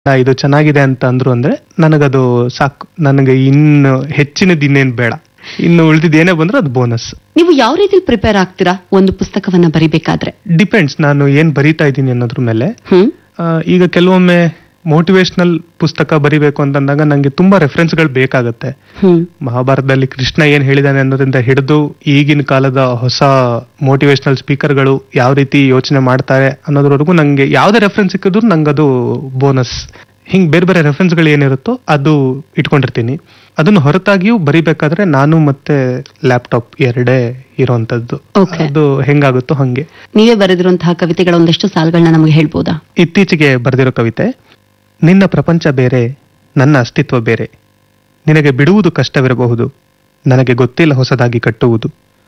ಆ, ಇದು ಚೆನ್ನಾಗಿದೆ ಅಂತ ಅಂದ್ರು ಅಂದ್ರೆ ನನಗದು ಸಾಕು ನನಗೆ ಇನ್ನು ಹೆಚ್ಚಿನದು ಇನ್ನೇನ್ ಬೇಡ ಇನ್ನು ಉಳಿದಿದ್ದು ಏನೇ ಬಂದ್ರೆ ಅದು ಬೋನಸ್ ನೀವು ಯಾವ ರೀತಿ ಪ್ರಿಪೇರ್ ಆಗ್ತೀರಾ ಒಂದು ಪುಸ್ತಕವನ್ನ ಬರಿಬೇಕಾದ್ರೆ ಡಿಪೆಂಡ್ಸ್ ನಾನು ಏನ್ ಬರೀತಾ ಇದ್ದೀನಿ ಅನ್ನೋದ್ರ ಮೇಲೆ ಹ್ಮ್ ಆ, ಈಗ ಕೆಲವೊಮ್ಮೆ ಮೋಟಿವೇಶನಲ್ ಪುಸ್ತಕ ಬರಿಬೇಕು ಅಂತಂದಾಗ ನಂಗೆ ತುಂಬಾ ರೆಫರೆನ್ಸ್ಗಳು ಬೇಕಾಗತ್ತೆ ಹ್ಮ್ ಮಹಾಭಾರತದಲ್ಲಿ ಕೃಷ್ಣ ಏನ್ ಹೇಳಿದಾನೆ ಅನ್ನೋದ್ರಿಂದ ಹಿಡಿದು ಈಗಿನ ಕಾಲದ ಹೊಸ ಮೋಟಿವೇಶನಲ್ ಸ್ಪೀಕರ್ಗಳು ಯಾವ ರೀತಿ ಯೋಚನೆ ಮಾಡ್ತಾರೆ ಅನ್ನೋದ್ರವರೆಗೂ ನಂಗೆ ಯಾವ್ದೇ ರೆಫರೆನ್ಸ್ ಸಿಕ್ಕಿದ್ರು ನಂಗದು ಬೋನಸ್ ಹಿಂಗ್ ಬೇರೆ ಬೇರೆ ರೆಫರೆನ್ಸ್ಗಳು ಏನಿರುತ್ತೋ ಅದು ಇಟ್ಕೊಂಡಿರ್ತೀನಿ ಅದನ್ನು ಹೊರತಾಗಿಯೂ ಬರಿಬೇಕಾದ್ರೆ ನಾನು ಮತ್ತೆ ಲ್ಯಾಪ್ಟಾಪ್ ಎರಡೇ ಇರೋಂಥದ್ದು Okay. ಅದು ಹೆಂಗಾಗುತ್ತೋ ಹಂಗೆ ನೀವೇ ಬರೆದಿರುವಂತಹ ಕವಿತೆಗಳ ಒಂದಷ್ಟು ಸಾಲುಗಳನ್ನ ನಮಗೆ ಹೇಳ್ಬೋದಾ ಇತ್ತೀಚೆಗೆ ಬರೆದಿರೋ ಕವಿತೆ ನಿನ್ನ ಪ್ರಪಂಚ ಬೇರೆ ನನ್ನ ಅಸ್ತಿತ್ವ ಬೇರೆ ನಿನಗೆ ಬಿಡುವುದು ಕಷ್ಟವಿರಬಹುದು ನನಗೆ ಗೊತ್ತಿಲ್ಲ ಹೊಸದಾಗಿ ಕಟ್ಟುವುದು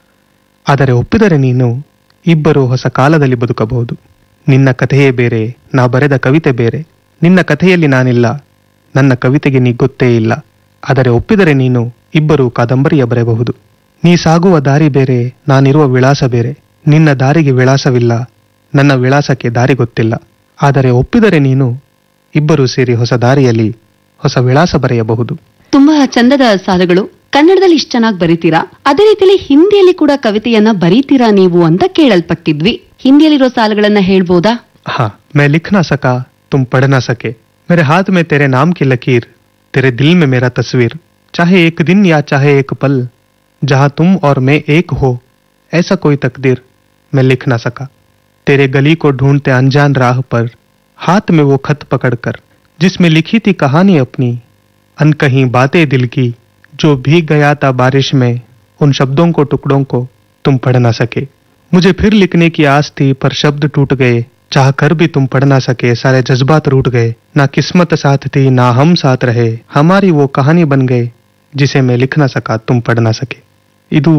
ಆದರೆ ಒಪ್ಪಿದರೆ ನೀನು ಇಬ್ಬರು ಹೊಸ ಕಾಲದಲ್ಲಿ ಬದುಕಬಹುದು ನಿನ್ನ ಕಥೆಯೇ ಬೇರೆ ನಾ ಬರೆದ ಕವಿತೆ ಬೇರೆ ನಿನ್ನ ಕಥೆಯಲ್ಲಿ ನಾನಿಲ್ಲ ನನ್ನ ಕವಿತೆಗೆ ನೀ ಗೊತ್ತೇ ಇಲ್ಲ ಆದರೆ ಒಪ್ಪಿದರೆ ನೀನು ಇಬ್ಬರು ಕಾದಂಬರಿಯ ಬರೆಯಬಹುದು ನೀ ಸಾಗುವ ದಾರಿ ಬೇರೆ ನಾನಿರುವ ವಿಳಾಸ ಬೇರೆ ನಿನ್ನ ದಾರಿಗೆ ವಿಳಾಸವಿಲ್ಲ ನನ್ನ ವಿಳಾಸಕ್ಕೆ ದಾರಿ ಗೊತ್ತಿಲ್ಲ ಆದರೆ ಒಪ್ಪಿದರೆ ನೀನು ಇಬ್ಬರು ಸೇರಿ ಹೊಸ ದಾರಿಯಲ್ಲಿ ಹೊಸ ವಿಳಾಸ ಬರೆಯಬಹುದು ತುಂಬಾ ಚಂದದ ಸಾಲುಗಳು ಕನ್ನಡದಲ್ಲಿ ಇಷ್ಟು ಚೆನ್ನಾಗಿ ಬರೀತೀರಾ ಅದೇ ರೀತಿಯಲ್ಲಿ ಹಿಂದಿಯಲ್ಲಿ ಕೂಡ ಕವಿತೆಯನ್ನ ಬರೀತೀರಾ ನೀವು ಅಂತ ಕೇಳಲ್ಪಟ್ಟಿದ್ವಿ ಹಿಂದಿಯಲ್ಲಿರೋ ಸಾಲುಗಳನ್ನ ಹೇಳ್ಬೋದಾ हाँ मैं लिख ना सका तुम पढ़ ना सके मेरे हाथ में तेरे नाम की लकीर तेरे दिल में मेरा तस्वीर चाहे एक दिन या चाहे एक पल जहां तुम और मैं एक हो ऐसा कोई तकदीर मैं लिख ना सका तेरे गली को ढूंढते अनजान राह पर हाथ में वो खत पकड़कर जिसमें लिखी थी कहानी अपनी अनकहीं बातें दिल की जो भीग गया था बारिश में उन शब्दों को टुकड़ों को तुम पढ़ ना सके मुझे फिर लिखने की आस थी पर शब्द टूट गए चाह कर भी तुम पढ़ ना सके सारे जज्बात रूठ गए ना किस्मत साथ थी ना हम साथ रहे हमारी वो कहानी बन गए जिसे मैं लिख ना सका तुम पढ़ ना सके ಇದು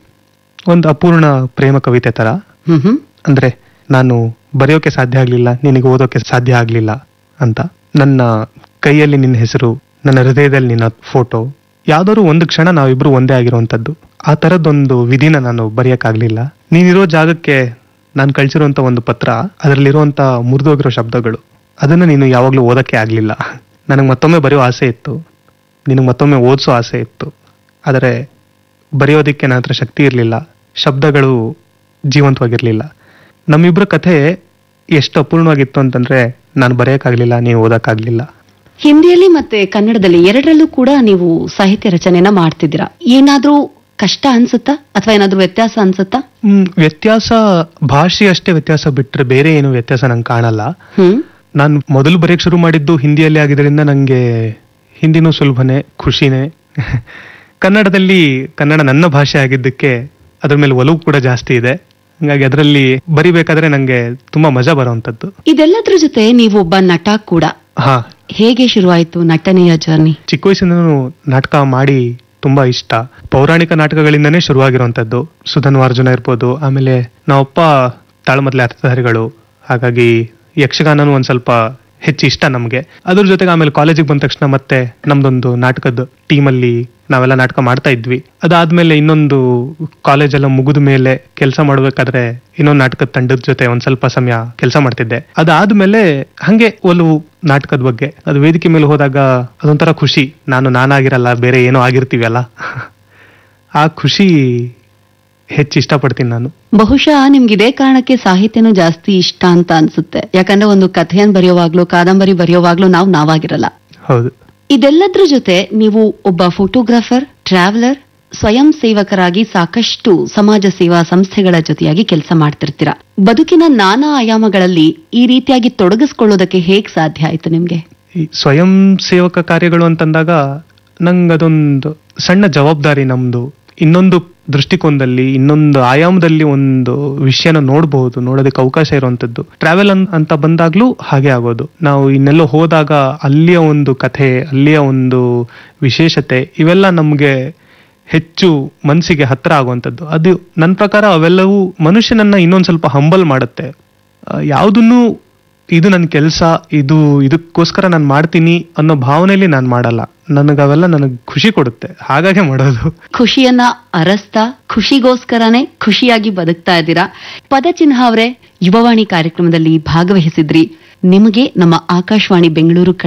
ಒಂದು ಅಪೂರ್ಣ ಪ್ರೇಮ ಕವಿತೆ ತರ ಹ್ಮ್ ಹ್ಮ್ ಅಂದ್ರೆ ನಾನು ಬರೆಯೋಕೆ ಸಾಧ್ಯ ಆಗ್ಲಿಲ್ಲ ನಿನಗೆ ಓದೋಕೆ ಸಾಧ್ಯ ಆಗ್ಲಿಲ್ಲ ಅಂತ ನನ್ನ ಕೈಯಲ್ಲಿ ನಿನ್ನ ಹೆಸರು ನನ್ನ ಹೃದಯದಲ್ಲಿ ನಿನ್ನ ಫೋಟೋ ಯಾವ್ದಾದ್ರು ಒಂದು ಕ್ಷಣ ನಾವಿಬ್ರು ಒಂದೇ ಆಗಿರುವಂತದ್ದು ಆ ತರದೊಂದು ವಿಧಿನ ನಾನು ಬರೆಯಕ್ಕಾಗ್ಲಿಲ್ಲ ನೀನಿರೋ ಜಾಗಕ್ಕೆ ನಾನು ಕಳ್ಸಿರುವಂತ ಒಂದು ಪತ್ರ ಅದರಲ್ಲಿರುವಂತ ಮುರಿದೋಗಿರೋ ಶಬ್ದಗಳು ಅದನ್ನ ನೀನು ಯಾವಾಗ್ಲೂ ಓದಕ್ಕೆ ಆಗ್ಲಿಲ್ಲ ನನಗೆ ಮತ್ತೊಮ್ಮೆ ಬರೆಯೋ ಆಸೆ ಇತ್ತು ನಿನಗೆ ಮತ್ತೊಮ್ಮೆ ಓದಿಸೋ ಆಸೆ ಇತ್ತು ಆದರೆ ಬರೆಯೋದಿಕ್ಕೆ ನನ್ನ ಹತ್ರ ಶಕ್ತಿ ಇರಲಿಲ್ಲ ಶಬ್ದಗಳು ಜೀವಂತವಾಗಿರ್ಲಿಲ್ಲ ನಮ್ಮಿಬ್ರ ಕಥೆ ಎಷ್ಟು ಅಪೂರ್ಣವಾಗಿತ್ತು ಅಂತಂದ್ರೆ ನಾನು ಬರೆಯಕ್ಕಾಗ್ಲಿಲ್ಲ ನೀವು ಓದಕ್ಕಾಗ್ಲಿಲ್ಲ ಹಿಂದಿಯಲ್ಲಿ ಮತ್ತೆ ಕನ್ನಡದಲ್ಲಿ ಎರಡರಲ್ಲೂ ಕೂಡ ನೀವು ಸಾಹಿತ್ಯ ರಚನೆನ ಮಾಡ್ತಿದ್ದೀರಾ ಏನಾದ್ರೂ ಕಷ್ಟ ಅನ್ಸುತ್ತಾ ಅಥವಾ ಏನಾದ್ರೂ ವ್ಯತ್ಯಾಸ ಅನ್ಸುತ್ತಾ ಹ್ಮ್, ವ್ಯತ್ಯಾಸ ಭಾಷೆ ಅಷ್ಟೇ ವ್ಯತ್ಯಾಸ ಬಿಟ್ರೆ ಬೇರೆ ಏನು ವ್ಯತ್ಯಾಸ ನಂಗೆ ಕಾಣಲ್ಲ ಹ್ಮ್ ನಾನು ಮೊದಲು ಬರೆಯಕ್ ಶುರು ಮಾಡಿದ್ದು ಹಿಂದಿಯಲ್ಲಿ ಆಗಿದ್ರಿಂದ ನಂಗೆ ಹಿಂದಿನೂ ಸುಲಭನೇ ಖುಷಿನೇ ಕನ್ನಡದಲ್ಲಿ ಕನ್ನಡ ನನ್ನ ಭಾಷೆ ಆಗಿದ್ದಕ್ಕೆ ಅದ್ರ ಮೇಲೆ ಒಲವು ಕೂಡ ಜಾಸ್ತಿ ಇದೆ ಹಂಗಾಗಿ ಅದರಲ್ಲಿ ಬರಿಬೇಕಾದ್ರೆ ನಂಗೆ ತುಂಬಾ ಮಜಾ ಬರುವಂತದ್ದು ಇದೆಲ್ಲದ್ರ ಜೊತೆ ನೀವು ಒಬ್ಬ ನಟ ಕೂಡ ಹಾ ಹೇಗೆ ಶುರುವಾಯ್ತು ನಟನೆಯ ಜರ್ನಿ ಚಿಕ್ಕ ವಯಸ್ಸಿಂದನೂ ನಾಟಕ ಮಾಡಿ ತುಂಬಾ ಇಷ್ಟ ಪೌರಾಣಿಕ ನಾಟಕಗಳಿಂದನೇ ಶುರುವಾಗಿರುವಂತದ್ದು ಸುಧನ್ವಾರ್ಜುನ ಇರ್ಬೋದು ಆಮೇಲೆ ನಾವಪ್ಪ ತಾಳ್ಮದ್ಲೆ ಅರ್ಥಧಾರಿಗಳು ಹಾಗಾಗಿ ಯಕ್ಷಗಾನನೂ ಒಂದ್ ಸ್ವಲ್ಪ ಹೆಚ್ಚು ಇಷ್ಟ ನಮ್ಗೆ ಅದ್ರ ಜೊತೆಗೆ ಆಮೇಲೆ ಕಾಲೇಜಿಗೆ ಬಂದ ತಕ್ಷಣ ಮತ್ತೆ ನಮ್ದೊಂದು ನಾಟಕದ ಟೀಮಲ್ಲಿ ನಾವೆಲ್ಲ ನಾಟಕ ಮಾಡ್ತಾ ಇದ್ವಿ ಅದಾದ್ಮೇಲೆ ಇನ್ನೊಂದು ಕಾಲೇಜ್ ಎಲ್ಲ ಮುಗಿದ ಮೇಲೆ ಕೆಲಸ ಮಾಡ್ಬೇಕಾದ್ರೆ ಇನ್ನೊಂದು ನಾಟಕದ ತಂಡದ ಜೊತೆ ಒಂದ್ ಸ್ವಲ್ಪ ಸಮಯ ಕೆಲಸ ಮಾಡ್ತಿದ್ದೆ ಅದಾದ್ಮೇಲೆ ಹಂಗೆ ಒಲವು ನಾಟಕದ ಬಗ್ಗೆ ಅದು ವೇದಿಕೆ ಮೇಲೆ ಹೋದಾಗ ಅದೊಂಥರ ಖುಷಿ ನಾನು ನಾನಾಗಿರಲ್ಲ ಬೇರೆ ಏನೋ ಆಗಿರ್ತೀವಲ್ಲ ಆ ಖುಷಿ ಹೆಚ್ಚು ಇಷ್ಟಪಡ್ತೀನಿ ನಾನು ಬಹುಶಃ ನಿಮ್ಗೆ ಇದೇ ಕಾರಣಕ್ಕೆ ಸಾಹಿತ್ಯನೂ ಜಾಸ್ತಿ ಇಷ್ಟ ಅಂತ ಅನ್ಸುತ್ತೆ ಯಾಕಂದ್ರೆ ಒಂದು ಕಥೆಯನ್ನ ಬರೆಯೋವಾಗ್ಲೂ ಕಾದಂಬರಿ ಬರೆಯೋವಾಗ್ಲೂ ನಾವು ನಾವಾಗಿರಲ್ಲ ಹೌದು ಇದೆಲ್ಲದ್ರ ಜೊತೆ ನೀವು ಒಬ್ಬ ಫೋಟೋಗ್ರಾಫರ್ ಟ್ರಾವೆಲರ್ ಸ್ವಯಂ ಸೇವಕರಾಗಿ ಸಾಕಷ್ಟು ಸಮಾಜ ಸೇವಾ ಸಂಸ್ಥೆಗಳ ಜೊತೆಯಾಗಿ ಕೆಲಸ ಮಾಡ್ತಿರ್ತೀರಾ ಬದುಕಿನ ನಾನಾ ಆಯಾಮಗಳಲ್ಲಿ ಈ ರೀತಿಯಾಗಿ ತೊಡಗಿಸ್ಕೊಳ್ಳೋದಕ್ಕೆ ಹೇಗ್ ಸಾಧ್ಯ ಆಯ್ತು ನಿಮ್ಗೆ ಈ ಸ್ವಯಂ ಸೇವಕ ಕಾರ್ಯಗಳು ಅಂತಂದಾಗ ನಂಗೆ ಅದೊಂದು ಸಣ್ಣ ಜವಾಬ್ದಾರಿ ನಮ್ದು ಇನ್ನೊಂದು ದೃಷ್ಟಿಕೋನದಲ್ಲಿ ಇನ್ನೊಂದು ಆಯಾಮದಲ್ಲಿ ಒಂದು ವಿಷಯನ ನೋಡಬಹುದು ನೋಡೋದಕ್ಕೆ ಅವಕಾಶ ಇರುವಂತದ್ದು ಟ್ರಾವೆಲ್ ಅಂತ ಬಂದಾಗ್ಲೂ ಹಾಗೆ ಆಗೋದು ನಾವು ಇನ್ನೆಲ್ಲೋ ಹೋದಾಗ ಅಲ್ಲಿಯ ಒಂದು ಕಥೆ ಅಲ್ಲಿಯ ಒಂದು ವಿಶೇಷತೆ ಇವೆಲ್ಲ ನಮ್ಗೆ ಹೆಚ್ಚು ಮನಸ್ಸಿಗೆ ಹತ್ರ ಆಗುವಂಥದ್ದು ಅದು ನನ್ನ ಪ್ರಕಾರ ಅವೆಲ್ಲವೂ ಮನುಷ್ಯನನ್ನ ಇನ್ನೊಂದ್ ಸ್ವಲ್ಪ ಹಂಬಲ್ ಮಾಡುತ್ತೆ ಆ, ಯಾವುದನ್ನು ಇದು ನನ್ನ ಕೆಲಸ ಇದು ಇದಕ್ಕೋಸ್ಕರ ನಾನು ಮಾಡ್ತೀನಿ ಅನ್ನೋ ಭಾವನೆಯಲ್ಲಿ ನಾನು ಮಾಡಲ್ಲ ನನಗೆ ಅವೆಲ್ಲ ನನಗೆ ಖುಷಿ ಕೊಡುತ್ತೆ ಹಾಗಾಗಿ ಮಾಡೋದು ಖುಷಿಯನ್ನ ಅರಸ್ತಾ ಖುಷಿಗೋಸ್ಕರನೇ ಖುಷಿಯಾಗಿ ಬದುಕ್ತಾ ಇದ್ದೀರಾ ಪದಚಿಹ್ನ ಅವರೇ ಯುವವಾಣಿ ಕಾರ್ಯಕ್ರಮದಲ್ಲಿ ಭಾಗವಹಿಸಿದ್ರಿ ನಿಮಗೆ ನಮ್ಮ ಆಕಾಶವಾಣಿ ಬೆಂಗಳೂರು